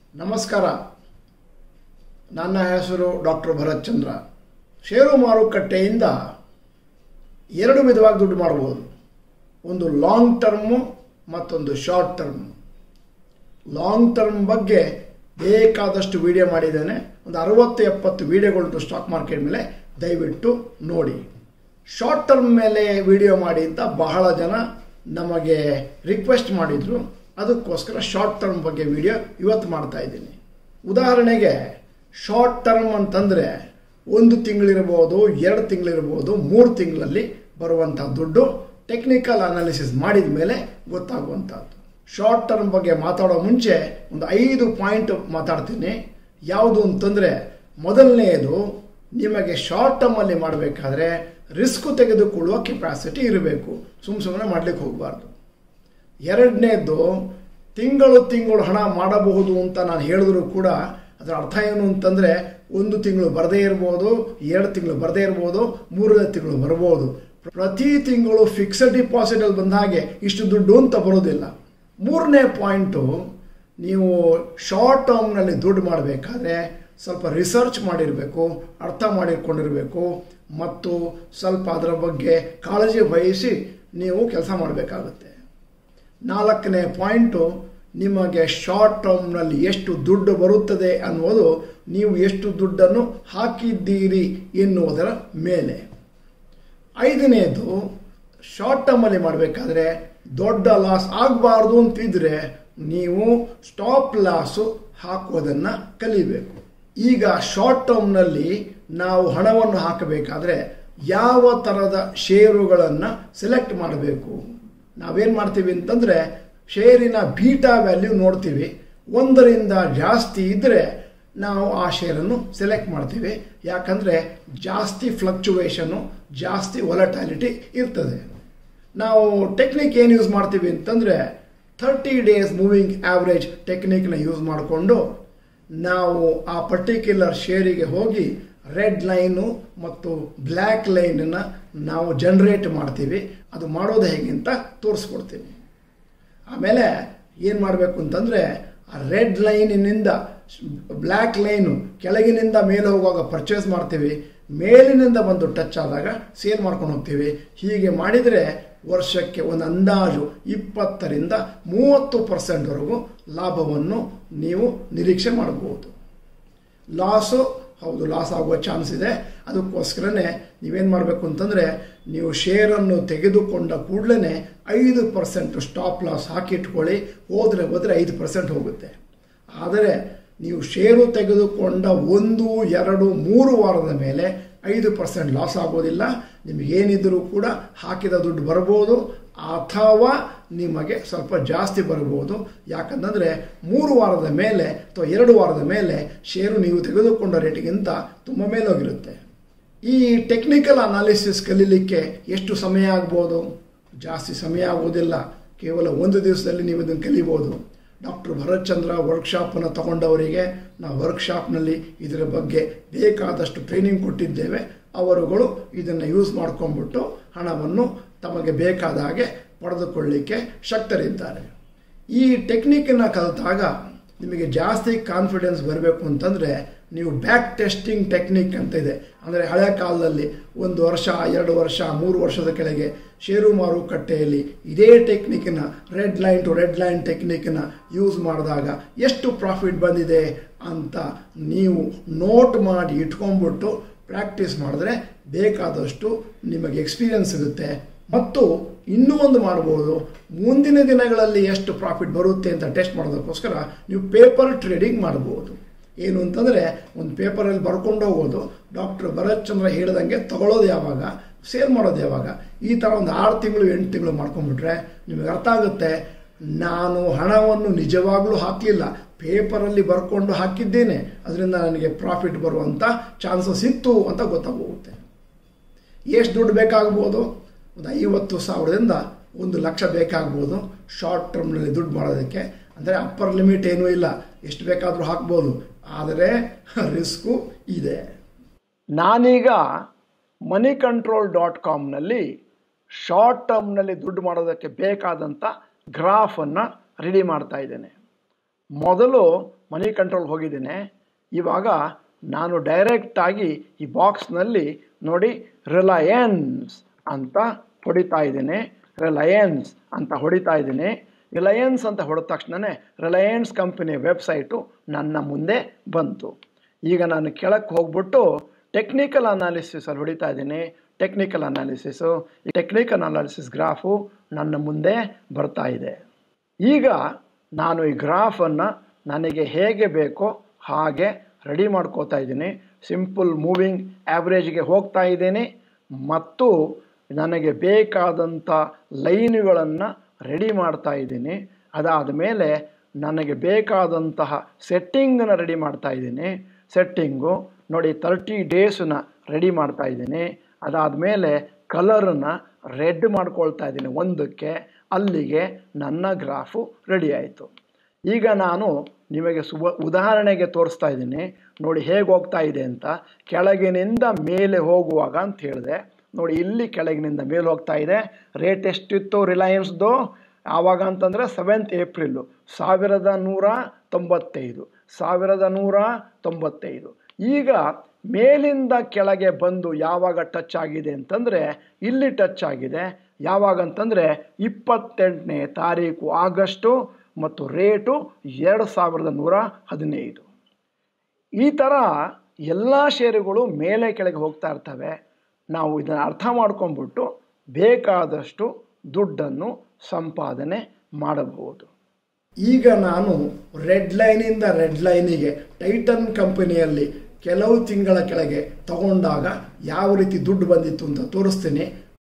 ನಮಸ್ಕಾರ ನನ್ನ ಹೆಸರು ಡಾಕ್ಟರ್ ಭರತ್ ಚಂದ್ರ ಷೇರು ಮಾರುಕಟ್ಟೆಯಿಂದ ಎರಡು ವಿಧವಾಗಿ ದುಡ್ಡು ಮಾಡ್ಬೋದು ಒಂದು ಲಾಂಗ್ ಟರ್ಮು ಮತ್ತೊಂದು ಶಾರ್ಟ್ ಟರ್ಮ್ ಲಾಂಗ್ ಟರ್ಮ್ ಬಗ್ಗೆ ಬೇಕಾದಷ್ಟು ವಿಡಿಯೋ ಮಾಡಿದ್ದೇನೆ ಒಂದು ಅರವತ್ತು ಎಪ್ಪತ್ತು ವಿಡಿಯೋಗಳು ಸ್ಟಾಕ್ ಮಾರ್ಕೆಟ್ ಮೇಲೆ ದಯವಿಟ್ಟು ನೋಡಿ ಶಾರ್ಟ್ ಟರ್ಮ್ ಮೇಲೆ ವಿಡಿಯೋ ಮಾಡಿ ಅಂತ ಬಹಳ ಜನ ನಮಗೆ ರಿಕ್ವೆಸ್ಟ್ ಮಾಡಿದರು ಅದಕ್ಕೋಸ್ಕರ ಶಾರ್ಟ್ ಟರ್ಮ್ ಬಗ್ಗೆ ವಿಡಿಯೋ ಇವತ್ತು ಮಾಡ್ತಾ ಇದ್ದೀನಿ ಉದಾಹರಣೆಗೆ ಶಾರ್ಟ್ ಟರ್ಮ್ ಅಂತಂದರೆ ಒಂದು ತಿಂಗಳಿರ್ಬೋದು ಎರಡು ತಿಂಗಳಿರ್ಬೋದು ಮೂರು ತಿಂಗಳಲ್ಲಿ ಬರುವಂಥ ದುಡ್ಡು ಟೆಕ್ನಿಕಲ್ ಅನಾಲಿಸಿಸ್ ಮಾಡಿದ ಮೇಲೆ ಗೊತ್ತಾಗುವಂಥದ್ದು ಶಾರ್ಟ್ ಟರ್ಮ್ ಬಗ್ಗೆ ಮಾತಾಡೋ ಮುಂಚೆ ಒಂದು ಐದು ಪಾಯಿಂಟ್ ಮಾತಾಡ್ತೀನಿ ಯಾವುದು ಅಂತಂದರೆ ಮೊದಲನೆಯದು ನಿಮಗೆ ಶಾರ್ಟ್ ಟರ್ಮಲ್ಲಿ ಮಾಡಬೇಕಾದ್ರೆ ರಿಸ್ಕ್ ತೆಗೆದುಕೊಳ್ಳುವ ಕೆಪಾಸಿಟಿ ಇರಬೇಕು ಸುಮ್ಮ ಸುಮ್ಮನೆ ಮಾಡ್ಲಿಕ್ಕೆ ಹೋಗಬಾರ್ದು ಎರಡನೇದು ತಿಂಗಳು ತಿಂಗಳು ಹಣ ಮಾಡಬಹುದು ಅಂತ ನಾನು ಹೇಳಿದ್ರು ಕೂಡ ಅದರ ಅರ್ಥ ಏನು ಅಂತಂದರೆ ಒಂದು ತಿಂಗಳು ಬರದೇ ಇರ್ಬೋದು ಎರಡು ತಿಂಗಳು ಬರದೇ ಇರ್ಬೋದು ಮೂರನೇ ತಿಂಗಳು ಬರ್ಬೋದು ಪ್ರತಿ ತಿಂಗಳು ಫಿಕ್ಸಡ್ ಡಿಪಾಸಿಟಲ್ಲಿ ಬಂದ ಹಾಗೆ ಇಷ್ಟು ದುಡ್ಡು ಅಂತ ಬರೋದಿಲ್ಲ ಮೂರನೇ ಪಾಯಿಂಟು ನೀವು ಶಾರ್ಟ್ ಟರ್ಮ್ನಲ್ಲಿ ದುಡ್ಡು ಮಾಡಬೇಕಾದ್ರೆ ಸ್ವಲ್ಪ ರಿಸರ್ಚ್ ಮಾಡಿರಬೇಕು ಅರ್ಥ ಮಾಡಿಕೊಂಡಿರಬೇಕು ಮತ್ತು ಸ್ವಲ್ಪ ಅದರ ಬಗ್ಗೆ ಕಾಳಜಿ ವಹಿಸಿ ನೀವು ಕೆಲಸ ಮಾಡಬೇಕಾಗುತ್ತೆ ನಾಲ್ಕನೇ ಪಾಯಿಂಟು ನಿಮಗೆ ಶಾರ್ಟ್ ಟರ್ಮ್ನಲ್ಲಿ ಎಷ್ಟು ದುಡ್ಡು ಬರುತ್ತದೆ ಅನ್ನೋದು ನೀವು ಎಷ್ಟು ದುಡ್ಡನ್ನು ಹಾಕಿದ್ದೀರಿ ಎನ್ನುವುದರ ಮೇಲೆ ಐದನೇದು ಶಾರ್ಟ್ ಟರ್ಮಲ್ಲಿ ಮಾಡಬೇಕಾದ್ರೆ ದೊಡ್ಡ ಲಾಸ್ ಆಗಬಾರ್ದು ಅಂತಿದ್ರೆ ನೀವು ಸ್ಟಾಪ್ ಲಾಸು ಹಾಕೋದನ್ನು ಕಲಿಬೇಕು ಈಗ ಶಾರ್ಟ್ ಟರ್ಮ್ನಲ್ಲಿ ನಾವು ಹಣವನ್ನು ಹಾಕಬೇಕಾದ್ರೆ ಯಾವ ಥರದ ಷೇರುಗಳನ್ನು ಸೆಲೆಕ್ಟ್ ಮಾಡಬೇಕು ನಾವೇನು ಮಾಡ್ತೀವಿ ಅಂತಂದರೆ ಶೇರಿನ ಬೀಟಾ ವ್ಯಾಲ್ಯೂ ನೋಡ್ತೀವಿ ಒಂದರಿಂದ ಜಾಸ್ತಿ ಇದ್ದರೆ ನಾವು ಆ ಶೇರನ್ನು ಸೆಲೆಕ್ಟ್ ಮಾಡ್ತೀವಿ ಯಾಕಂದರೆ ಜಾಸ್ತಿ ಫ್ಲಕ್ಚುವೇಷನ್ನು ಜಾಸ್ತಿ ಒಲಟಾಲಿಟಿ ಇರ್ತದೆ ನಾವು ಟೆಕ್ನಿಕ್ ಏನು ಯೂಸ್ ಮಾಡ್ತೀವಿ ಅಂತಂದರೆ ಥರ್ಟಿ ಡೇಸ್ ಮೂವಿಂಗ್ ಆವ್ರೇಜ್ ಟೆಕ್ನಿಕ್ನ ಯೂಸ್ ಮಾಡಿಕೊಂಡು ನಾವು ಆ ಪರ್ಟಿಕ್ಯುಲರ್ ಶೇರಿಗೆ ಹೋಗಿ ರೆಡ್ ಲೈನು ಮತ್ತು ಬ್ಲ್ಯಾಕ್ ಲೈನನ್ನು ನಾವು ಜನರೇಟ್ ಮಾಡ್ತೀವಿ ಅದು ಮಾಡೋದು ಹೇಗೆ ಅಂತ ತೋರಿಸ್ಕೊಡ್ತೀನಿ ಆಮೇಲೆ ಏನು ಮಾಡಬೇಕು ಅಂತಂದರೆ ಆ ರೆಡ್ ಲೈನಿನಿಂದ ಬ್ಲ್ಯಾಕ್ ಲೈನು ಕೆಳಗಿನಿಂದ ಮೇಲೆ ಹೋಗುವಾಗ ಪರ್ಚೇಸ್ ಮಾಡ್ತೀವಿ ಮೇಲಿನಿಂದ ಬಂದು ಟಚ್ ಆದಾಗ ಸೇಲ್ ಮಾಡ್ಕೊಂಡು ಹೋಗ್ತೀವಿ ಹೀಗೆ ಮಾಡಿದರೆ ವರ್ಷಕ್ಕೆ ಒಂದು ಅಂದಾಜು ಇಪ್ಪತ್ತರಿಂದ ಮೂವತ್ತು ಪರ್ಸೆಂಟ್ವರೆಗೂ ಲಾಭವನ್ನು ನೀವು ನಿರೀಕ್ಷೆ ಮಾಡಬಹುದು ಲಾಸು ಹೌದು ಲಾಸ್ ಆಗುವ ಚಾನ್ಸ್ ಇದೆ ಅದಕ್ಕೋಸ್ಕರನೇ ನೀವೇನು ಮಾಡಬೇಕು ಅಂತಂದರೆ ನೀವು ಶೇರನ್ನು ತೆಗೆದುಕೊಂಡ ಕೂಡಲೇ ಐದು ಪರ್ಸೆಂಟ್ ಸ್ಟಾಪ್ ಲಾಸ್ ಹಾಕಿಟ್ಕೊಳ್ಳಿ ಹೋದರೆ ಹೋದರೆ ಐದು ಪರ್ಸೆಂಟ್ ಹೋಗುತ್ತೆ ಆದರೆ ನೀವು ಷೇರು ತೆಗೆದುಕೊಂಡ ಒಂದು ಎರಡು ಮೂರು ವಾರದ ಮೇಲೆ ಐದು ಪರ್ಸೆಂಟ್ ಲಾಸ್ ಆಗೋದಿಲ್ಲ ನಿಮಗೇನಿದ್ರೂ ಕೂಡ ಹಾಕಿದ ದುಡ್ಡು ಬರ್ಬೋದು ಅಥವಾ ನಿಮಗೆ ಸ್ವಲ್ಪ ಜಾಸ್ತಿ ಬರ್ಬೋದು ಯಾಕಂತಂದರೆ ಮೂರು ವಾರದ ಮೇಲೆ ಅಥವಾ ಎರಡು ವಾರದ ಮೇಲೆ ಷೇರು ನೀವು ತೆಗೆದುಕೊಂಡ ರೇಟಿಗಿಂತ ತುಂಬ ಮೇಲೋಗಿರುತ್ತೆ ಈ ಟೆಕ್ನಿಕಲ್ ಅನಾಲಿಸಿಸ್ ಕಲೀಲಿಕ್ಕೆ ಎಷ್ಟು ಸಮಯ ಆಗ್ಬೋದು ಜಾಸ್ತಿ ಸಮಯ ಆಗೋದಿಲ್ಲ ಕೇವಲ ಒಂದು ದಿವಸದಲ್ಲಿ ನೀವು ಇದನ್ನು ಕಲಿಬೋದು ಡಾಕ್ಟರ್ ಭರತ್ ಚಂದ್ರ ವರ್ಕ್ಶಾಪನ್ನು ತಗೊಂಡವರಿಗೆ ನಾವು ವರ್ಕ್ಶಾಪ್ನಲ್ಲಿ ಇದರ ಬಗ್ಗೆ ಬೇಕಾದಷ್ಟು ಟ್ರೈನಿಂಗ್ ಕೊಟ್ಟಿದ್ದೇವೆ ಅವರುಗಳು ಇದನ್ನು ಯೂಸ್ ಮಾಡ್ಕೊಂಡ್ಬಿಟ್ಟು ಹಣವನ್ನು ತಮಗೆ ಬೇಕಾದ ಹಾಗೆ ಪಡೆದುಕೊಳ್ಳಿಕ್ಕೆ ಶಕ್ತರಿದ್ದಾರೆ ಈ ಟೆಕ್ನಿಕನ್ನು ಕಲಿತಾಗ ನಿಮಗೆ ಜಾಸ್ತಿ ಕಾನ್ಫಿಡೆನ್ಸ್ ಬರಬೇಕು ಅಂತಂದರೆ ನೀವು ಬ್ಯಾಕ್ ಟೆಸ್ಟಿಂಗ್ ಟೆಕ್ನಿಕ್ ಅಂತ ಇದೆ ಅಂದರೆ ಹಳೆ ಕಾಲದಲ್ಲಿ ಒಂದು ವರ್ಷ ಎರಡು ವರ್ಷ ಮೂರು ವರ್ಷದ ಕೆಳಗೆ ಷೇರು ಮಾರುಕಟ್ಟೆಯಲ್ಲಿ ಇದೇ ಟೆಕ್ನಿಕ್ನ red line to red line ಟೆಕ್ನಿಕ್ನ ಯೂಸ್ ಮಾಡಿದಾಗ ಎಷ್ಟು ಪ್ರಾಫಿಟ್ ಬಂದಿದೆ ಅಂತ ನೀವು ನೋಟ್ ಮಾಡಿ ಇಟ್ಕೊಂಡ್ಬಿಟ್ಟು ಪ್ರಾಕ್ಟೀಸ್ ಮಾಡಿದ್ರೆ ಬೇಕಾದಷ್ಟು ನಿಮಗೆ ಎಕ್ಸ್ಪೀರಿಯನ್ಸ್ ಸಿಗುತ್ತೆ ಮತ್ತು ಇನ್ನೂ ಒಂದು ಮಾಡ್ಬೋದು ಮುಂದಿನ ದಿನಗಳಲ್ಲಿ ಎಷ್ಟು ಪ್ರಾಫಿಟ್ ಬರುತ್ತೆ ಅಂತ ಟೆಸ್ಟ್ ಮಾಡೋದಕ್ಕೋಸ್ಕರ ನೀವು ಪೇಪರ್ ಟ್ರೇಡಿಂಗ್ ಮಾಡ್ಬೋದು ಏನು ಅಂತಂದರೆ ಒಂದು ಪೇಪರಲ್ಲಿ ಬರ್ಕೊಂಡು ಹೋಗೋದು ಡಾಕ್ಟರ್ ಭರತ್ ಚಂದ್ರ ಹೇಳ್ದಂಗೆ ತಗೊಳ್ಳೋದು ಯಾವಾಗ ಸೇಲ್ ಮಾಡೋದು ಯಾವಾಗ ಈ ಥರ ಒಂದು ಆರು ತಿಂಗಳು ಎಂಟು ತಿಂಗಳು ಮಾಡ್ಕೊಂಡ್ಬಿಟ್ರೆ ನಿಮಗೆ ಅರ್ಥ ಆಗುತ್ತೆ ನಾನು ಹಣವನ್ನು ನಿಜವಾಗ್ಲೂ ಹಾಕಲಿಲ್ಲ ಪೇಪರಲ್ಲಿ ಬರ್ಕೊಂಡು ಹಾಕಿದ್ದೇನೆ ಅದರಿಂದ ನನಗೆ ಪ್ರಾಫಿಟ್ ಬರುವಂಥ ಚಾನ್ಸಸ್ ಇತ್ತು ಅಂತ ಗೊತ್ತಾಗೋಗುತ್ತೆ ಎಷ್ಟು ದುಡ್ಡು ಬೇಕಾಗ್ಬೋದು ಒಂದು ಐವತ್ತು ಸಾವಿರದಿಂದ ಒಂದು ಲಕ್ಷ ಬೇಕಾಗ್ಬೋದು ಶಾರ್ಟ್ ಟರ್ಮ್ನಲ್ಲಿ ದುಡ್ಡು ಮಾಡೋದಕ್ಕೆ ಅಂದರೆ ಅಪ್ಪರ್ ಲಿಮಿಟ್ ಏನೂ ಇಲ್ಲ ಎಷ್ಟು ಬೇಕಾದರೂ ಹಾಕ್ಬೋದು ಆದರೆ ರಿಸ್ಕು ಇದೆ ನಾನೀಗ ಮನಿ ಕಂಟ್ರೋಲ್ ಡಾಟ್ ಕಾಮ್ನಲ್ಲಿ ಶಾರ್ಟ್ ಟರ್ಮ್ನಲ್ಲಿ ದುಡ್ಡು ಮಾಡೋದಕ್ಕೆ ಬೇಕಾದಂಥ ಗ್ರಾಫನ್ನು ರೆಡಿ ಮಾಡ್ತಾ ಇದ್ದೇನೆ ಮೊದಲು ಮನಿ ಕಂಟ್ರೋಲ್ ಹೋಗಿದ್ದೇನೆ ಇವಾಗ ನಾನು ಡೈರೆಕ್ಟಾಗಿ ಈ ಬಾಕ್ಸ್ನಲ್ಲಿ ನೋಡಿ ರಿಲಯನ್ಸ್ ಅಂತ ಹೊಡಿತಾ ಇದ್ದೇನೆ ರಿಲಯನ್ಸ್ ಅಂತ ಹೊಡಿತಾ ಇದ್ದೀನಿ ರಿಲಯನ್ಸ್ ಅಂತ ಹೊಡೆದ ತಕ್ಷಣವೇ ರಿಲಯನ್ಸ್ ಕಂಪನಿ ವೆಬ್ಸೈಟು ನನ್ನ ಮುಂದೆ ಬಂತು ಈಗ ನಾನು ಕೆಳಕ್ಕೆ ಹೋಗ್ಬಿಟ್ಟು ಟೆಕ್ನಿಕಲ್ ಅನಾಲಿಸಿಸಲ್ಲಿ ಹೊಡಿತಾ ಇದ್ದೀನಿ ಟೆಕ್ನಿಕಲ್ ಅನಾಲಿಸಿಸು ಈ ಟೆಕ್ನಿಕಲ್ ಅನಾಲಿಸಿಸ್ ಗ್ರಾಫು ನನ್ನ ಮುಂದೆ ಬರ್ತಾ ಇದೆ ಈಗ ನಾನು ಈ ಗ್ರಾಫನ್ನು ನನಗೆ ಹೇಗೆ ಬೇಕೋ ಹಾಗೆ ರೆಡಿ ಮಾಡ್ಕೋತಾ ಇದ್ದೀನಿ ಸಿಂಪಲ್ ಮೂವಿಂಗ್ ಆ್ಯಾವ್ರೇಜ್ಗೆ ಹೋಗ್ತಾ ಇದ್ದೀನಿ ಮತ್ತು ನನಗೆ ಬೇಕಾದಂಥ ಲೈನ್ಗಳನ್ನು ರೆಡಿ ಮಾಡ್ತಾ ಇದ್ದೀನಿ ಅದಾದ ಮೇಲೆ ನನಗೆ ಬೇಕಾದಂತಹ ಸೆಟ್ಟಿಂಗನ್ನು ರೆಡಿ ಮಾಡ್ತಾ ಇದ್ದೀನಿ ಸೆಟ್ಟಿಂಗು ನೋಡಿ ತರ್ಟಿ ಡೇಸನ್ನ ರೆಡಿ ಮಾಡ್ತಾ ಇದ್ದೀನಿ ಅದಾದಮೇಲೆ ಕಲರನ್ನು ರೆಡ್ ಮಾಡ್ಕೊಳ್ತಾ ಇದ್ದೀನಿ ಒಂದಕ್ಕೆ ಅಲ್ಲಿಗೆ ನನ್ನ ಗ್ರಾಫು ರೆಡಿ ಆಯಿತು ಈಗ ನಾನು ನಿಮಗೆ ಸುಬ ಉದಾಹರಣೆಗೆ ತೋರಿಸ್ತಾ ಇದ್ದೀನಿ ನೋಡಿ ಹೇಗೆ ಹೋಗ್ತಾ ಇದೆ ಅಂತ ಕೆಳಗಿನಿಂದ ಮೇಲೆ ಹೋಗುವಾಗ ಅಂತ ಹೇಳಿದೆ ನೋಡಿ ಇಲ್ಲಿ ಕೆಳಗಿನಿಂದ ಮೇಲೆ ಹೋಗ್ತಾ ಇದೆ ರೇಟ್ ಎಷ್ಟಿತ್ತು ರಿಲಯನ್ಸ್ದು ಆವಾಗ ಅಂತಂದರೆ ಸೆವೆಂತ್ ಏಪ್ರಿಲ್ಲು ಸಾವಿರದ ನೂರ ತೊಂಬತ್ತೈದು ಸಾವಿರದ ನೂರ ತೊಂಬತ್ತೈದು ಈಗ ಮೇಲಿಂದ ಕೆಳಗೆ ಬಂದು ಯಾವಾಗ ಟಚ್ ಆಗಿದೆ ಅಂತಂದರೆ ಇಲ್ಲಿ ಟಚ್ ಆಗಿದೆ ಯಾವಾಗ ಅಂತಂದರೆ ಇಪ್ಪತ್ತೆಂಟನೇ ತಾರೀಕು ಆಗಸ್ಟು ಮತ್ತು ರೇಟು ಎರಡು ಸಾವಿರದ ನೂರ ಹದಿನೈದು ಈ ಥರ ಎಲ್ಲ ಷೇರುಗಳು ಮೇಲೆ ಕೆಳಗೆ ಹೋಗ್ತಾ ಇರ್ತವೆ ನಾವು ಇದನ್ನು ಅರ್ಥ ಮಾಡ್ಕೊಂಡ್ಬಿಟ್ಟು ಬೇಕಾದಷ್ಟು ದುಡ್ಡನ್ನು ಸಂಪಾದನೆ ಮಾಡಬಹುದು ಈಗ ನಾನು ರೆಡ್ ಲೈನಿಂದ ರೆಡ್ ಲೈನಿಗೆ ಟೈಟನ್ ಕಂಪನಿಯಲ್ಲಿ ಕೆಲವು ತಿಂಗಳ ಕೆಳಗೆ ತಗೊಂಡಾಗ ಯಾವ ರೀತಿ ದುಡ್ಡು ಬಂದಿತ್ತು ಅಂತ ತೋರಿಸ್ತೀನಿ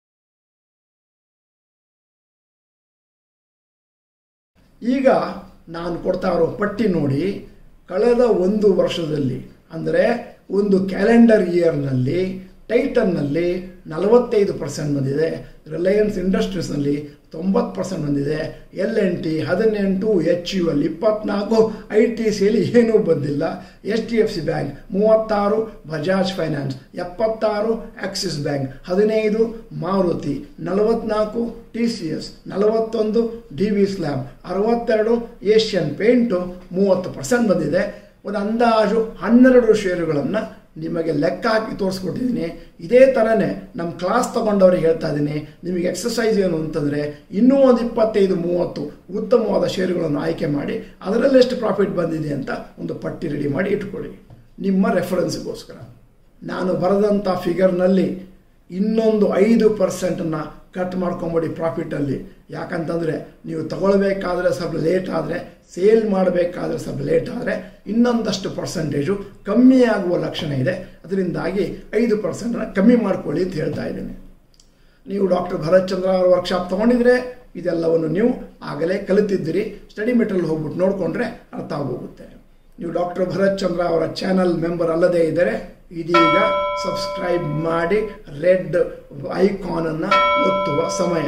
ಈಗ ನಾನು ಕೊಡ್ತಾ ಇರೋ ಪಟ್ಟಿ ನೋಡಿ ಕಳೆದ ಒಂದು ವರ್ಷದಲ್ಲಿ ಅಂದರೆ ಒಂದು ಕ್ಯಾಲೆಂಡರ್ ಇಯರ್ನಲ್ಲಿ ಟೈಟನ್ನಲ್ಲಿ ನಲವತ್ತೈದು ಪರ್ಸೆಂಟ್ ಬಂದಿದೆ ರಿಲಯನ್ಸ್ ಇಂಡಸ್ಟ್ರೀಸ್ನಲ್ಲಿ ತೊಂಬತ್ತು ಪರ್ಸೆಂಟ್ ಬಂದಿದೆ ಎಲ್ ಎನ್ ಟಿ ಹದಿನೆಂಟು ಎಚ್ ಯು ಎಲ್ ಇಪ್ಪತ್ನಾಲ್ಕು ಐ ಟಿ ಸಿಯಲ್ಲಿ ಏನೂ ಬಂದಿಲ್ಲ H D F C bank ಮೂವತ್ತಾರು ಬಜಾಜ್ ಫೈನಾನ್ಸ್ ಎಪ್ಪತ್ತಾರು ಆಕ್ಸಿಸ್ ಬ್ಯಾಂಕ್ ಹದಿನೈದು ಮಾರುತಿ ನಲವತ್ನಾಲ್ಕು ಟಿ ಸಿ ಎಸ್ ನಲವತ್ತೊಂದು ಡಿ ವಿ ಸ್ಲ್ಯಾಬ್ ಅರವತ್ತೆರಡು ಏಷ್ಯನ್ ಪೇಂಟು ಮೂವತ್ತು ಪರ್ಸೆಂಟ್ ಬಂದಿದೆ ಒಂದು ಅಂದಾಜು ಹನ್ನೆರಡು ಷೇರುಗಳನ್ನು ನಿಮಗೆ ಲೆಕ್ಕ ಹಾಕಿ ತೋರಿಸ್ಕೊಟ್ಟಿದ್ದೀನಿ ಇದೇ ಥರನೇ ನಮ್ಮ ಕ್ಲಾಸ್ ತೊಗೊಂಡವ್ರಿಗೆ ಹೇಳ್ತಾ ಇದ್ದೀನಿ ನಿಮಗೆ ಎಕ್ಸಸೈಸ್ ಏನು ಅಂತಂದರೆ ಇನ್ನೂ ಒಂದು ಇಪ್ಪತ್ತೈದು ಮೂವತ್ತು ಉತ್ತಮವಾದ ಷೇರುಗಳನ್ನು ಆಯ್ಕೆ ಮಾಡಿ ಅದರಲ್ಲಿ ಎಷ್ಟು ಪ್ರಾಫಿಟ್ ಬಂದಿದೆ ಅಂತ ಒಂದು ಪಟ್ಟಿ ರೆಡಿ ಮಾಡಿ ಇಟ್ಕೊಳ್ಳಿ ನಿಮ್ಮ ರೆಫರೆನ್ಸ್ಗೋಸ್ಕರ ನಾನು ಬರೆದಂಥ ಫಿಗರ್ನಲ್ಲಿ ಇನ್ನೊಂದು ಐದು ಪರ್ಸೆಂಟನ್ನು ಕಟ್ ಮಾಡ್ಕೊಂಬಿಡಿ ಪ್ರಾಫಿಟಲ್ಲಿ ಯಾಕಂತಂದರೆ ನೀವು ತಗೊಳ್ಬೇಕಾದ್ರೆ ಸ್ವಲ್ಪ ಲೇಟ್ ಆದರೆ ಸೇಲ್ ಮಾಡಬೇಕಾದ್ರೆ ಸ್ವಲ್ಪ ಲೇಟ್ ಆದರೆ ಇನ್ನೊಂದಷ್ಟು ಪರ್ಸೆಂಟೇಜು ಕಮ್ಮಿ ಆಗುವ ಲಕ್ಷಣ ಇದೆ ಅದರಿಂದಾಗಿ ಐದು ಪರ್ಸೆಂಟನ್ನು ಕಮ್ಮಿ ಮಾಡ್ಕೊಳ್ಳಿ ಅಂತ ಹೇಳ್ತಾ ಇದ್ದೀನಿ ನೀವು ಡಾಕ್ಟರ್ ಭರತ್ ಚಂದ್ರ ಅವರ ವರ್ಕ್ಶಾಪ್ ತೊಗೊಂಡಿದ್ರೆ ಇದೆಲ್ಲವನ್ನು ನೀವು ಆಗಲೇ ಕಲಿತಿದ್ದೀರಿ ಸ್ಟಡಿ ಮೆಟೀರಿಯಲ್ ಹೋಗ್ಬಿಟ್ಟು ನೋಡಿಕೊಂಡ್ರೆ ಅರ್ಥ ಆಗೋಗುತ್ತೆ ನೀವು ಡಾಕ್ಟರ್ ಭರತ್ ಚಂದ್ರ ಅವರ ಚಾನಲ್ ಮೆಂಬರ್ ಅಲ್ಲದೇ ಇದ್ದರೆ ಇದೀಗ ಸಬ್ಸ್ಕ್ರೈಬ್ ಮಾಡಿ ರೆಡ್ ಐಕಾನನ್ನು ಒತ್ತುವ ಸಮಯ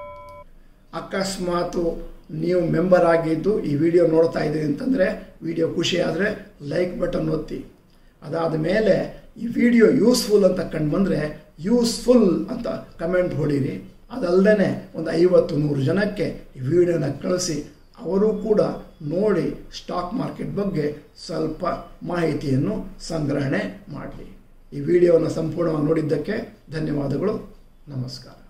ಅಕಸ್ಮಾತು ನೀವು ಮೆಂಬರ್ ಆಗಿದ್ದು ಈ ವಿಡಿಯೋ ನೋಡ್ತಾ ಇದ್ದೀರಿ ಅಂತಂದರೆ ವಿಡಿಯೋ ಖುಷಿ ಆದರೆ ಲೈಕ್ ಬಟನ್ ಒತ್ತಿ ಅದಾದ ಮೇಲೆ ಈ ವಿಡಿಯೋ ಯೂಸ್ಫುಲ್ ಅಂತ ಕಂಡು ಬಂದರೆ ಯೂಸ್ಫುಲ್ ಅಂತ ಕಮೆಂಟ್ ಹೊಡೀರಿ ಅದಲ್ಲದೆ ಒಂದು ಐವತ್ತು ನೂರು ಜನಕ್ಕೆ ಈ ವಿಡಿಯೋನ ಕಳಿಸಿ ಅವರು ಕೂಡ ನೋಡಿ ಸ್ಟಾಕ್ ಮಾರ್ಕೆಟ್ ಬಗ್ಗೆ ಸ್ವಲ್ಪ ಮಾಹಿತಿಯನ್ನು ಸಂಗ್ರಹಣೆ ಮಾಡಲಿ ಈ ವಿಡಿಯೋನ ಸಂಪೂರ್ಣವಾಗಿ ನೋಡಿದ್ದಕ್ಕೆ ಧನ್ಯವಾದಗಳು ನಮಸ್ಕಾರ